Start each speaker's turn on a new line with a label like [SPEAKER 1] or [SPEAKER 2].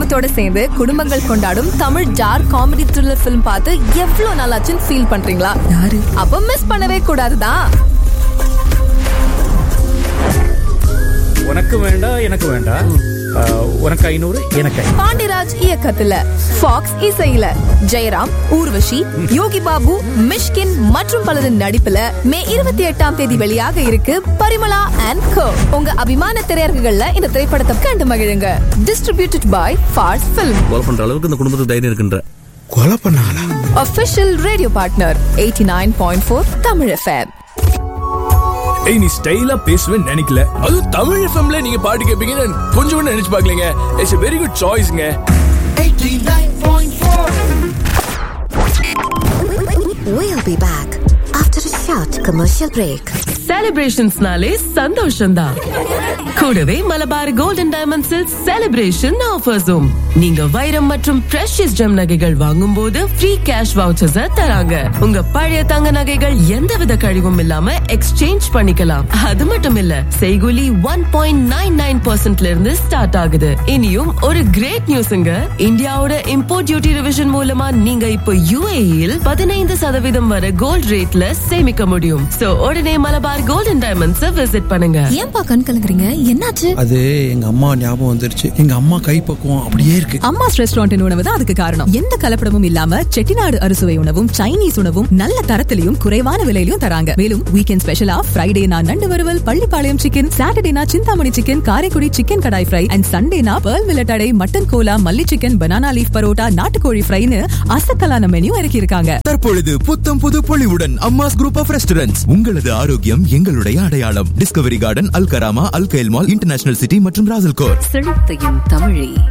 [SPEAKER 1] குடும்பத்தோட சேர்ந்து குடும்பங்கள் கொண்டாடும் தமிழ் ஜார் காமெடி த்ரில்லர் ஃபிலிம் பார்த்து எவ்வளவு நல்லாச்சுன்னு ஃபீல் பண்றீங்களா
[SPEAKER 2] யாரு
[SPEAKER 1] அப்ப மிஸ் பண்ணவே கூடாதுதான்
[SPEAKER 3] உனக்கு வேண்டாம் எனக்கு வேண்டாம் ஆஹ், உனக்கு ஐநூறு எனக்கு ஐநூறு
[SPEAKER 1] பாண்டிராஜ் இயக்கத்துல ஃபாக்ஸ் இசையில ஜெயராம் ஊர்வஷி யோகி பாபு மிஷ்கின் மற்றும் பலரின் நடிப்புல மே இருபத்தி எட்டாம் தேதி வெளியாக இருக்கு பரிமளா அண்ட் கோ உங்க அபிமான திரையரங்குகள்ல இந்த திரைப்படத்தை கண்டு மகிழுங்க டிஸ்ட்ரிபியூட்டட் பை ஃபார்ஸ் ஃபிலிம்
[SPEAKER 4] கொலை பண்ற அளவுக்கு இந்த குடும்பத்துக்கு தைரியம் இருக்குன்ற
[SPEAKER 5] கொலை பண்ணாங்களா
[SPEAKER 1] official radio partner eighty nine point four Tamil FM
[SPEAKER 6] ஏய் நீ ஸ்டைலா பேசுவேன்னு நினைக்கல அது தமிழ் எஃப்எம்ல நீங்க பாட்டு கேட்பீங்கன்னு கொஞ்சம் கூட நினைச்சு பார்க்கலங்க இட்ஸ் a வெரி குட் சாய்ஸ்ங்க
[SPEAKER 7] We'll be back after a short commercial break.
[SPEAKER 2] செலிப்ரேஷன்ஸ்னாலே சந்தோஷம்தான் கூடவே மலபார் கோல்டன் டைமண்ட்ஸில் செலிப்ரேஷன் ஆஃபர்ஸும் நீங்க வைரம் மற்றும் பிரஷியஸ் ஜெம் நகைகள் வாங்கும் போது ஃப்ரீ கேஷ் வவுச்சர்ஸ் தராங்க உங்க பழைய தங்க நகைகள் எந்தவித கழிவும் இல்லாம எக்ஸ்சேஞ்ச் பண்ணிக்கலாம் அது மட்டும் இல்ல செய்குலி ஒன் பாயிண்ட் நைன் நைன் பர்சன்ட்ல இருந்து ஸ்டார்ட் ஆகுது இனியும் ஒரு கிரேட் நியூஸ்ங்க இந்தியாவோட இம்போர்ட் டியூட்டி ரிவிஷன் மூலமா நீங்க இப்போ யுஏஇல் பதினைந்து சதவீதம் வரை கோல்ட் ரேட்ல சேமிக்க முடியும் சோ உடனே மலபார் கோல்டன் டைமண்ட்ஸ் விசிட் பண்ணுங்க
[SPEAKER 1] ஏன்பா கண் கலங்குறீங்க என்னாச்சு
[SPEAKER 5] அது எங்க அம்மா ஞாபகம் வந்துருச்சு எங்க அம்மா கைப்பக்குவம் அப்படியே இருக்கு
[SPEAKER 2] அம்மாஸ் ரெஸ்டாரண்ட் உணவு தான் அதுக்கு காரணம் எந்த கலப்படமும் இல்லாம செட்டிநாடு அறுசுவை உணவும் சைனீஸ் உணவும் நல்ல தரத்திலையும் குறைவான விலையிலும் தராங்க மேலும் வீக்கெண்ட் ஸ்பெஷலா ஃப்ரைடேனா நண்டு வறுவல் பள்ளிப்பாளையம் சிக்கன் சாட்டர்டேனா Chintamani chicken Karaikudi chicken kadai fry and சண்டேனா பேர்ல் வில்லட்டடை மட்டன் கோலா மல்லி சிக்கன் பனானா லீஃப் பரோட்டா நாட்டுக்கோழி ஃப்ரைன்னு அசத்தலான மெனு இறக்கி இருக்காங்க
[SPEAKER 8] தற்பொழுது புத்தம் புது பொலிவுடன் அம்மாஸ் குரூப் ஆஃப் ரெஸ்டாரண்ட்ஸ் உங்களது ஆரோக்கியம் எங்களுடைய அடையாளம் discovery garden Al Karama Al Khail mall international city மற்றும் ராசல்கோர்
[SPEAKER 7] செழித்தையும் தமிழே